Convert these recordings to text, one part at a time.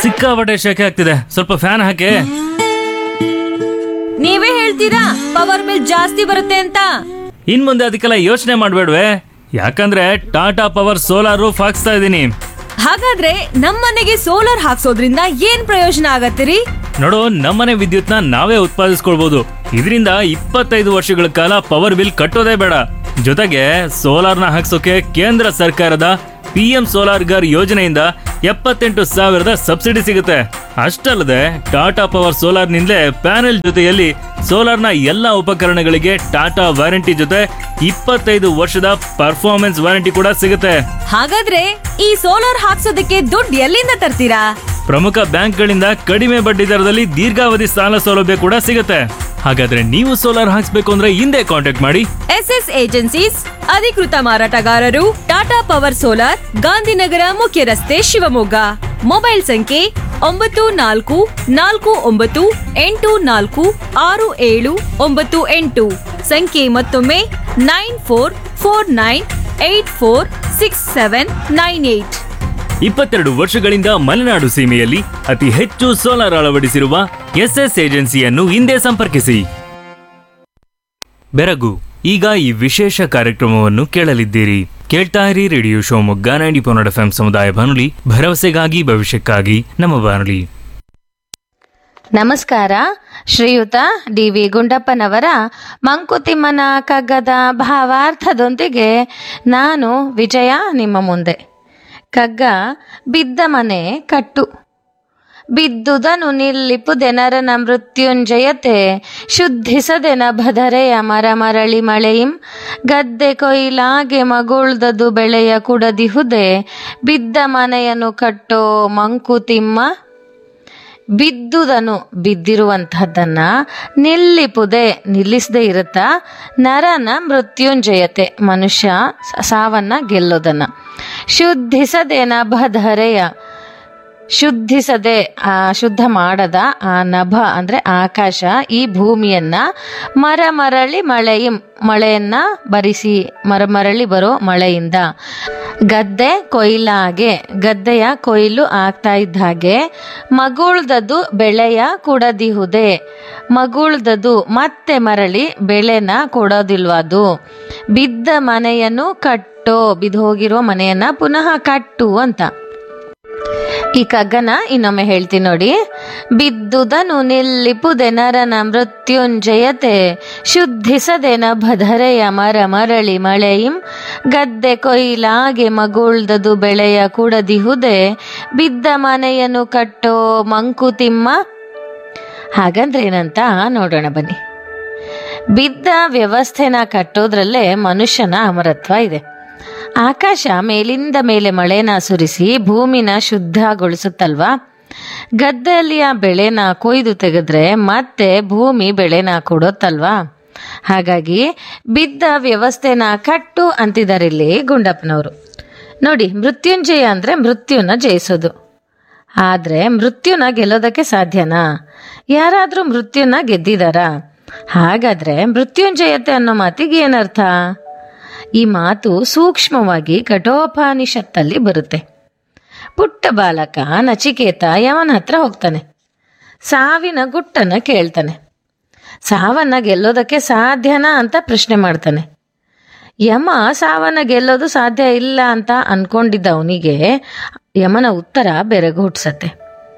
ಸಿಕ್ಕಾಪಟ್ಟೆ ಶೆಕೆ ಆಗ್ತಿದೆ ಸ್ವಲ್ಪ ಫ್ಯಾನ್ ಹಾಕಿ ನೀವೇ ಹೇಳ್ತೀರಾ ಪವರ್ ಬಿಲ್ ಜಾಸ್ತಿ ಬರುತ್ತೆ ಅಂತ ಇನ್ ಮುಂದೆ ಅದಕ್ಕೆಲ್ಲ ಯೋಚನೆ ಮಾಡ್ಬೇಡ್ವೆ ಯಾಕಂದ್ರೆ ಟಾಟಾ ಪವರ್ ಸೋಲಾರ್ ರೂಫ್ ಹಾಕ್ಸ್ತಾ ಇದ್ದೀನಿ ಹಾಗಾದ್ರೆ ನಮ್ಮನೆಗೆ ಸೋಲಾರ್ ಹಾಕ್ಸೋದ್ರಿಂದ ಏನ್ ಪ್ರಯೋಜನ ಆಗತ್ತಿರಿ ನೋಡು ನಮ್ಮನೆ ವಿದ್ಯುತ್ನ ನಾವೇ ಉತ್ಪಾದಿಸ್ಕೊಳ್ಬಹುದು ಇದರಿಂದ ಇಪ್ಪತ್ತೈದು ವರ್ಷಗಳ ಕಾಲ ಪವರ್ ಬಿಲ್ ಕಟ್ಟೋದೇ ಬೇಡ ಜೊತೆಗೆ ಸೋಲಾರ್ನ ಹಾಕ್ಸೋಕೆ ಕೇಂದ್ರ ಸರ್ಕಾರದ ಪಿ ಎಂ ಸೋಲಾರ್ ಗರ್ ಯೋಜನೆಯಿಂದ ಎಪ್ಪತ್ತೆಂಟು ಸಾವಿರದ ಸಬ್ಸಿಡಿ ಸಿಗುತ್ತೆ ಅಷ್ಟಲ್ಲದೆ ಟಾಟಾ ಪವರ್ ಸೋಲಾರ್ನಿಂದಲೇ ಪ್ಯಾನೆಲ್ ಜೊತೆಯಲ್ಲಿ ಸೋಲಾರ್ನ ಎಲ್ಲ ಉಪಕರಣಗಳಿಗೆ ಟಾಟಾ ವಾರಂಟಿ ಜೊತೆ ಇಪ್ಪತ್ತೈದು ವರ್ಷದ ಪರ್ಫಾರ್ಮೆನ್ಸ್ ವಾರಂಟಿ ಕೂಡ ಸಿಗುತ್ತೆ ಹಾಗಾದ್ರೆ ಈ ಸೋಲಾರ್ ಹಾಕ್ಸೋದಕ್ಕೆ ದುಡ್ಡು ಎಲ್ಲಿಂದ ತರ್ತೀರಾ ಪ್ರಮುಖ ಬ್ಯಾಂಕ್ಗಳಿಂದ ಕಡಿಮೆ ಬಡ್ಡಿ ದರದಲ್ಲಿ ದೀರ್ಘಾವಧಿ ಸಾಲ ಸೌಲಭ್ಯ ಕೂಡ ಸಿಗುತ್ತೆ ಹಾಗಾದ್ರೆ ನೀವು ಸೋಲಾರ್ ಹಾಕ್ಸ್ಬೇಕು ಅಂದ್ರೆ ಹಿಂದೆ ಕಾಂಟ್ಯಾಕ್ಟ್ ಮಾಡಿ ಎಸ್ ಎಸ್ ಏಜೆನ್ಸೀಸ್ ಅಧಿಕೃತ ಮಾರಾಟಗಾರರು ಟಾಟಾ ಪವರ್ ಸೋಲಾರ್ ಗಾಂಧಿನಗರ ಮುಖ್ಯ ರಸ್ತೆ ಶಿವಮೊಗ್ಗ ಮೊಬೈಲ್ ಸಂಖ್ಯೆ ಒಂಬತ್ತು ನಾಲ್ಕು ನಾಲ್ಕು ಒಂಬತ್ತು ಎಂಟು ನಾಲ್ಕು ಆರು ಏಳು ಒಂಬತ್ತು ಎಂಟು ಸಂಖ್ಯೆ ಮತ್ತೊಮ್ಮೆ nine four four nine eight four six seven nine eight ಇಪ್ಪತ್ತೆರಡು ವರ್ಷಗಳಿಂದ ಮಲೆನಾಡು ಸೀಮೆಯಲ್ಲಿ ಅತಿ ಹೆಚ್ಚು ಸೋಲಾರ್ ಅಳವಡಿಸಿರುವ ಎಸ್ಎಸ್ ಏಜೆನ್ಸಿಯನ್ನು ಹಿಂದೆ ಸಂಪರ್ಕಿಸಿ ಬೆರಗು ಈಗ ಈ ವಿಶೇಷ ಕಾರ್ಯಕ್ರಮವನ್ನು ಕೇಳಲಿದ್ದೀರಿ ಕೇಳ್ತಾ ಇರಿ ರೇಡಿಯೋ ಶಿವಮೊಗ್ಗ ನೈಂಟಿ ಪೊನ್ನಡ ಎಫ್ ಸಮುದಾಯ ಬಾನುಲಿ ಭರವಸೆಗಾಗಿ ಭವಿಷ್ಯಕ್ಕಾಗಿ ನಮ್ಮ ಬಾನುಲಿ ನಮಸ್ಕಾರ ಶ್ರೀಯುತ ಡಿ ವಿ ಗುಂಡಪ್ಪನವರ ಮಂಕುತಿಮ್ಮನ ಕಗ್ಗದ ಭಾವಾರ್ಥದೊಂದಿಗೆ ನಾನು ವಿಜಯ ನಿಮ್ಮ ಮುಂದೆ ಕಗ್ಗ ಬಿದ್ದ ಮನೆ ಕಟ್ಟು ಬಿದ್ದುದನು ನಿಲ್ಲಿಪುದೆನರನ ಮೃತ್ಯುಂಜಯತೆ ಶುದ್ಧಿಸದೆನ ಭದರೆಯ ಮರ ಮರಳಿ ಮಳೆಯಿಂ ಗದ್ದೆ ಕೊಯ್ಲಾಗೆ ಮಗುಳ್ದದು ಬೆಳೆಯ ಕುಡದಿಹುದೆ ಬಿದ್ದ ಮನೆಯನ್ನು ಕಟ್ಟೋ ಮಂಕುತಿಮ್ಮ ಬಿದ್ದುದನು ಬಿದ್ದಿರುವಂತಹದ್ದನ್ನ ನಿಲ್ಲಿಪುದೆ ನಿಲ್ಲಿಸದೆ ಇರುತ್ತಾ ನರನ ಮೃತ್ಯುಂಜಯತೆ ಮನುಷ್ಯ ಸ- ಸಾವನ್ನ ಗೆಲ್ಲೋದನ್ನ ಶುದ್ಧಿಸದೆ ನಭಧರೆಯ ಶುದ್ಧಿಸದೆ ಆ ಶುದ್ಧ ಮಾಡದ ಆ ನಭ ಅಂದ್ರೆ ಆಕಾಶ ಈ ಭೂಮಿಯನ್ನ ಮರ ಮರಳಿ ಮಳೆಯಿ ಮಳೆಯನ್ನ ಬರಿಸಿ ಮರ ಮರಳಿ ಬರೋ ಮಳೆಯಿಂದ ಗದ್ದೆ ಕೊಯ್ಲಾಗೆ ಗದ್ದೆಯ ಕೊಯ್ಲು ಆಗ್ತಾ ಇದ್ದ ಹಾಗೆ ಮಗುಳ್ದದು ಬೆಳೆಯ ಕೊಡದಿಹುದೆ ಮಗುಳ್ದದು ಮತ್ತೆ ಮರಳಿ ಬೆಳೆನ ಕೊಡೋದಿಲ್ವದು ಬಿದ್ದ ಮನೆಯನ್ನು ಕಟ್ಟೋ ಬಿದ್ದು ಹೋಗಿರೋ ಮನೆಯನ್ನ ಪುನಃ ಕಟ್ಟು ಅಂತ ಈ ಕಗ್ಗನ ಇನ್ನೊಮ್ಮೆ ಹೇಳ್ತೀನಿ ನೋಡಿ ಬಿದ್ದುದನು ನಿಲ್ಲಿಪುದೆ ನರನ ಮೃತ್ಯುಂಜಯತೆ ಶುದ್ಧಿಸದೆನ ಭಧರೆಯ ಮರ ಮರಳಿ ಮಳೆಯಿಂ ಗದ್ದೆ ಕೊಯ್ಲಾಗೆ ಮಗುಳ್ದದು ಬೆಳೆಯ ಕುಡದಿಹುದೆ ಬಿದ್ದ ಮನೆಯನ್ನು ಕಟ್ಟೋ ಮಂಕುತಿಮ್ಮ ಹಾಗಂದ್ರೆ ಏನಂತ ನೋಡೋಣ ಬನ್ನಿ ಬಿದ್ದ ವ್ಯವಸ್ಥೆನ ಕಟ್ಟೋದ್ರಲ್ಲೇ ಮನುಷ್ಯನ ಅಮರತ್ವ ಇದೆ ಆಕಾಶ ಮೇಲಿಂದ ಮೇಲೆ ಮಳೆನ ಸುರಿಸಿ ಭೂಮಿನ ಶುದ್ಧಗೊಳಿಸುತ್ತಲ್ವಾ ಗದ್ದೆಯಲ್ಲಿ ಆ ಬೆಳೆನ ಕೊಯ್ದು ತೆಗೆದ್ರೆ ಮತ್ತೆ ಭೂಮಿ ಬೆಳೆನ ಕೊಡುತ್ತಲ್ವಾ ಹಾಗಾಗಿ ಬಿದ್ದ ವ್ಯವಸ್ಥೆನ ಕಟ್ಟು ಅಂತಿದ್ದಾರೆ ಇಲ್ಲಿ ಗುಂಡಪ್ಪನವರು ನೋಡಿ ಮೃತ್ಯುಂಜಯ ಅಂದ್ರೆ ಮೃತ್ಯುನ ಜಯಿಸೋದು ಆದ್ರೆ ಮೃತ್ಯುನ ಗೆಲ್ಲೋದಕ್ಕೆ ಸಾಧ್ಯನಾ ಯಾರಾದ್ರೂ ಮೃತ್ಯುನ ಗೆದ್ದಿದಾರಾ ಹಾಗಾದ್ರೆ ಮೃತ್ಯುಂಜಯತೆ ಅನ್ನೋ ಮಾತಿಗೆ ಏನರ್ಥ ಈ ಮಾತು ಸೂಕ್ಷ್ಮವಾಗಿ ಕಠೋಪನಿಷತ್ತಲ್ಲಿ ಬರುತ್ತೆ ಪುಟ್ಟ ಬಾಲಕ ನಚಿಕೇತ ಯಮನ ಹತ್ರ ಹೋಗ್ತಾನೆ ಸಾವಿನ ಗುಟ್ಟನ್ನ ಕೇಳ್ತಾನೆ ಸಾವನ್ನ ಗೆಲ್ಲೋದಕ್ಕೆ ಸಾಧ್ಯನಾ ಅಂತ ಪ್ರಶ್ನೆ ಮಾಡ್ತಾನೆ ಯಮ ಸಾವನ್ನ ಗೆಲ್ಲೋದು ಸಾಧ್ಯ ಇಲ್ಲ ಅಂತ ಅನ್ಕೊಂಡಿದ್ದ ಅವನಿಗೆ ಯಮನ ಉತ್ತರ ಬೆರಗುಟ್ಸತ್ತೆ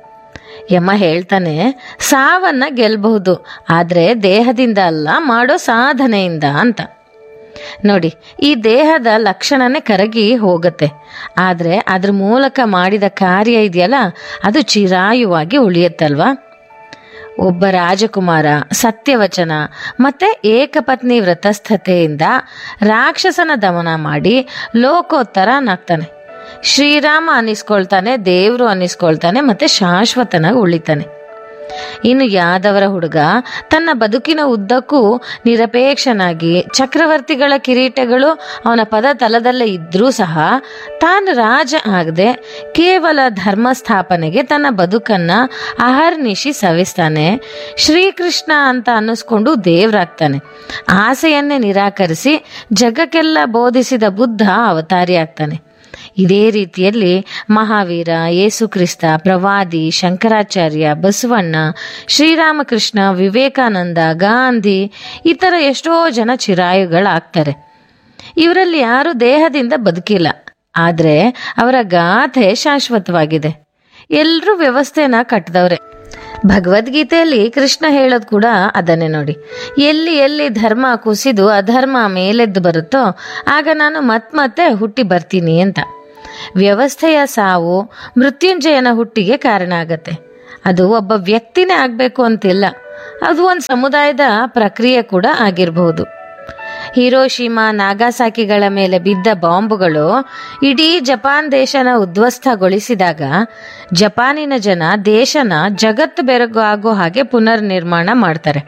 ಯಮ ಹೇಳ್ತಾನೆ ಸಾವನ್ನ ಗೆಲ್ಬಹುದು ಆದ್ರೆ ದೇಹದಿಂದ ಅಲ್ಲ ಮಾಡೋ ಸಾಧನೆಯಿಂದ ಅಂತ ನೋಡಿ ಈ ದೇಹದ ಲಕ್ಷಣನೇ ಕರಗಿ ಹೋಗುತ್ತೆ ಆದ್ರೆ ಅದ್ರ ಮೂಲಕ ಮಾಡಿದ ಕಾರ್ಯ ಇದೆಯಲ್ಲ ಅದು ಚಿರಾಯುವಾಗಿ ಉಳಿಯುತ್ತಲ್ವಾ ಒಬ್ಬ ರಾಜಕುಮಾರ ಸತ್ಯವಚನ ಮತ್ತೆ ಏಕಪತ್ನಿ ವ್ರತಸ್ಥತೆಯಿಂದ ರಾಕ್ಷಸನ ದಮನ ಮಾಡಿ ಲೋಕೋತ್ತರನಾಗ್ತಾನೆ ಶ್ರೀರಾಮ ಅನ್ನಿಸ್ಕೊಳ್ತಾನೆ ದೇವ್ರು ಅನ್ನಿಸ್ಕೊಳ್ತಾನೆ ಮತ್ತೆ ಶಾಶ್ವತನಾಗಿ ಉಳಿತಾನೆ ಇನ್ನು ಯಾದವರ ಹುಡುಗ ತನ್ನ ಬದುಕಿನ ಉದ್ದಕ್ಕೂ ನಿರಪೇಕ್ಷನಾಗಿ ಚಕ್ರವರ್ತಿಗಳ ಕಿರೀಟಗಳು ಅವನ ಪದ ತಲದಲ್ಲೇ ಇದ್ರೂ ಸಹ ತಾನು ರಾಜ ಆಗದೆ ಕೇವಲ ಧರ್ಮ ಸ್ಥಾಪನೆಗೆ ತನ್ನ ಬದುಕನ್ನ ಅಹರ್ನಿಶಿ ಸವಿಸ್ತಾನೆ ಶ್ರೀಕೃಷ್ಣ ಅಂತ ಅನ್ನಿಸ್ಕೊಂಡು ದೇವ್ರಾಗ್ತಾನೆ ಆಸೆಯನ್ನೇ ನಿರಾಕರಿಸಿ ಜಗಕ್ಕೆಲ್ಲ ಬೋಧಿಸಿದ ಬುದ್ಧ ಅವತಾರಿ ಆಗ್ತಾನೆ ಇದೇ ರೀತಿಯಲ್ಲಿ ಮಹಾವೀರ ಯೇಸುಕ್ರಿಸ್ತ ಪ್ರವಾದಿ ಶಂಕರಾಚಾರ್ಯ ಬಸವಣ್ಣ ಶ್ರೀರಾಮಕೃಷ್ಣ ವಿವೇಕಾನಂದ ಗಾಂಧಿ ಈ ಥರ ಎಷ್ಟೋ ಜನ ಚಿರಾಯುಗಳಾಗ್ತಾರೆ ಇವರಲ್ಲಿ ಯಾರು ದೇಹದಿಂದ ಬದುಕಿಲ್ಲ ಆದರೆ ಅವರ ಗಾಥೆ ಶಾಶ್ವತವಾಗಿದೆ ಎಲ್ಲರೂ ವ್ಯವಸ್ಥೆನ ಕಟ್ಟಿದವ್ರೆ ಭಗವದ್ಗೀತೆಯಲ್ಲಿ ಕೃಷ್ಣ ಹೇಳೋದು ಕೂಡ ಅದನ್ನೇ ನೋಡಿ ಎಲ್ಲಿ ಎಲ್ಲಿ ಧರ್ಮ ಕುಸಿದು ಅಧರ್ಮ ಮೇಲೆದ್ದು ಬರುತ್ತೋ ಆಗ ನಾನು ಮತ್ಮತ್ತೆ ಹುಟ್ಟಿ ಬರ್ತೀನಿ ಅಂತ ವ್ಯವಸ್ಥೆಯ ಸಾವು ಮೃತ್ಯುಂಜಯನ ಹುಟ್ಟಿಗೆ ಕಾರಣ ಆಗತ್ತೆ ಅದು ಒಬ್ಬ ವ್ಯಕ್ತಿನೇ ಆಗಬೇಕು ಅಂತಿಲ್ಲ ಅದು ಒಂದು ಸಮುದಾಯದ ಪ್ರಕ್ರಿಯೆ ಕೂಡ ಆಗಿರಬಹುದು ಹಿರೋಶಿಮಾ ನಾಗಾಸಾಕಿಗಳ ಮೇಲೆ ಬಿದ್ದ ಬಾಂಬುಗಳು ಇಡೀ ಜಪಾನ್ ದೇಶನ ಉದ್ವಸ್ತಗೊಳಿಸಿದಾಗ ಜಪಾನಿನ ಜನ ದೇಶನ ಜಗತ್ತು ಬೆರಗು ಆಗೋ ಹಾಗೆ ಪುನರ್ ನಿರ್ಮಾಣ ಮಾಡ್ತಾರೆ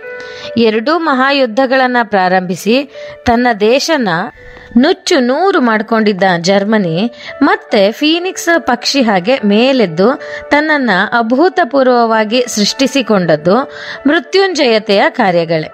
ಎರಡೂ ಮಹಾಯುದ್ಧಗಳನ್ನ ಪ್ರಾರಂಭಿಸಿ ತನ್ನ ದೇಶನ ನುಚ್ಚು ನೂರು ಮಾಡ್ಕೊಂಡಿದ್ದ ಜರ್ಮನಿ ಮತ್ತೆ ಫೀನಿಕ್ಸ್ ಪಕ್ಷಿ ಹಾಗೆ ಮೇಲೆದ್ದು ತನ್ನನ್ನ ಅಭೂತಪೂರ್ವವಾಗಿ ಸೃಷ್ಟಿಸಿಕೊಂಡದ್ದು ಮೃತ್ಯುಂಜಯತೆಯ ಕಾರ್ಯಗಳೇ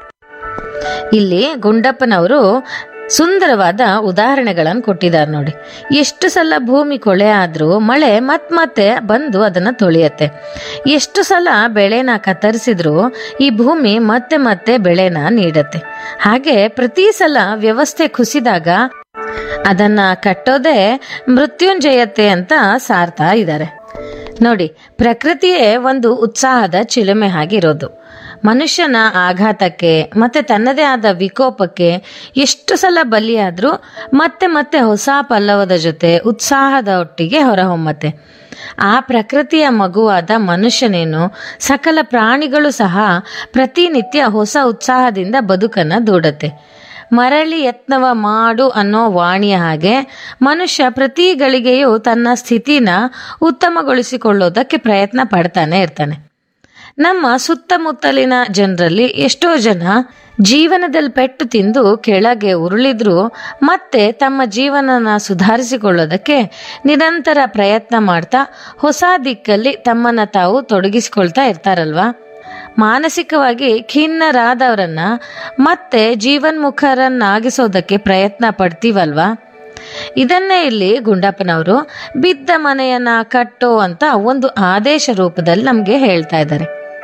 ಇಲ್ಲಿ ಗುಂಡಪ್ಪನವರು ಸುಂದರವಾದ ಉದಾಹರಣೆಗಳನ್ನು ಕೊಟ್ಟಿದ್ದಾರೆ ನೋಡಿ ಎಷ್ಟು ಸಲ ಭೂಮಿ ಕೊಳೆ ಆದರೂ ಮಳೆ ಮತ್ ಮತ್ತೆ ಬಂದು ಅದನ್ನು ತೊಳೆಯತ್ತೆ ಎಷ್ಟು ಸಲ ಬೆಳೆನ ಕತ್ತರಿಸಿದ್ರು ಈ ಭೂಮಿ ಮತ್ತೆ ಮತ್ತೆ ಬೆಳೆನ ನೀಡತ್ತೆ ಹಾಗೆ ಪ್ರತಿ ಸಲ ವ್ಯವಸ್ಥೆ ಕುಸಿದಾಗ ಅದನ್ನ ಕಟ್ಟೋದೇ ಮೃತ್ಯುಂಜಯತೆ ಅಂತ ಸಾರ್ತಾ ಇದ್ದಾರೆ ನೋಡಿ ಪ್ರಕೃತಿಯೇ ಒಂದು ಉತ್ಸಾಹದ ಚಿಲುಮೆ ಆಗಿರೋದು ಮನುಷ್ಯನ ಆಘಾತಕ್ಕೆ ಮತ್ತೆ ತನ್ನದೇ ಆದ ವಿಕೋಪಕ್ಕೆ ಎಷ್ಟು ಸಲ ಬಲಿಯಾದರೂ ಮತ್ತೆ ಮತ್ತೆ ಹೊಸ ಪಲ್ಲವದ ಜೊತೆ ಉತ್ಸಾಹದ ಒಟ್ಟಿಗೆ ಹೊರಹೊಮ್ಮತ್ತೆ ಆ ಪ್ರಕೃತಿಯ ಮಗುವಾದ ಮನುಷ್ಯನೇನು ಸಕಲ ಪ್ರಾಣಿಗಳು ಸಹ ಪ್ರತಿನಿತ್ಯ ಹೊಸ ಉತ್ಸಾಹದಿಂದ ಬದುಕನ್ನು ದೂಡತ್ತೆ ಮರಳಿ ಯತ್ನವ ಮಾಡು ಅನ್ನೋ ವಾಣಿಯ ಹಾಗೆ ಮನುಷ್ಯ ಪ್ರತಿ ಗಳಿಗೆಯೂ ತನ್ನ ಸ್ಥಿತಿನ ಉತ್ತಮಗೊಳಿಸಿಕೊಳ್ಳೋದಕ್ಕೆ ಪ್ರಯತ್ನ ಪಡ್ತಾನೆ ಇರ್ತಾನೆ ನಮ್ಮ ಸುತ್ತಮುತ್ತಲಿನ ಜನರಲ್ಲಿ ಎಷ್ಟೋ ಜನ ಜೀವನದಲ್ಲಿ ಪೆಟ್ಟು ತಿಂದು ಕೆಳಗೆ ಉರುಳಿದ್ರು ಮತ್ತೆ ತಮ್ಮ ಜೀವನನ ಸುಧಾರಿಸಿಕೊಳ್ಳೋದಕ್ಕೆ ನಿರಂತರ ಪ್ರಯತ್ನ ಮಾಡ್ತಾ ಹೊಸ ದಿಕ್ಕಲ್ಲಿ ತಮ್ಮನ್ನ ತಾವು ತೊಡಗಿಸಿಕೊಳ್ತಾ ಇರ್ತಾರಲ್ವಾ ಮಾನಸಿಕವಾಗಿ ಖಿನ್ನರಾದವರನ್ನ ಮತ್ತೆ ಜೀವನ್ಮುಖರನ್ನಾಗಿಸೋದಕ್ಕೆ ಪ್ರಯತ್ನ ಪಡ್ತೀವಲ್ವಾ ಇದನ್ನೇ ಇಲ್ಲಿ ಗುಂಡಪ್ಪನವರು ಬಿದ್ದ ಮನೆಯನ್ನ ಕಟ್ಟೋ ಅಂತ ಒಂದು ಆದೇಶ ರೂಪದಲ್ಲಿ ನಮಗೆ ಹೇಳ್ತಾ ಇದ್ದಾರೆ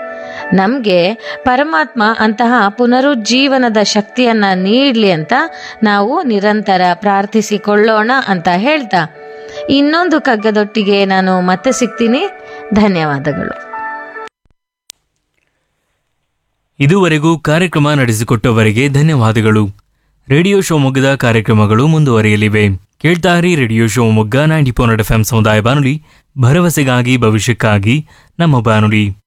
ನಮಗೆ ಪರಮಾತ್ಮ ಅಂತಹ ಪುನರುಜ್ಜೀವನದ ಶಕ್ತಿಯನ್ನ ನೀಡಲಿ ಅಂತ ನಾವು ನಿರಂತರ ಪ್ರಾರ್ಥಿಸಿಕೊಳ್ಳೋಣ ಅಂತ ಹೇಳ್ತಾ ಇನ್ನೊಂದು ಕಗ್ಗದೊಟ್ಟಿಗೆ ನಾನು ಮತ್ತೆ ಸಿಗ್ತೀನಿ ಧನ್ಯವಾದಗಳು ಇದುವರೆಗೂ ಕಾರ್ಯಕ್ರಮ ನಡೆಸಿಕೊಟ್ಟವರಿಗೆ ಧನ್ಯವಾದಗಳು ರೇಡಿಯೋ ಶಿವಮೊಗ್ಗದ ಕಾರ್ಯಕ್ರಮಗಳು ಮುಂದುವರಿಯಲಿವೆ ಕೇಳ್ತಾರಿ radio Shivamogga ninety four F M ಸಮುದಾಯ ಬಾನುಲಿ ಭರವಸೆಗಾಗಿ ಭವಿಷ್ಯಕ್ಕಾಗಿ ನಮ್ಮ ಬಾನುಲಿ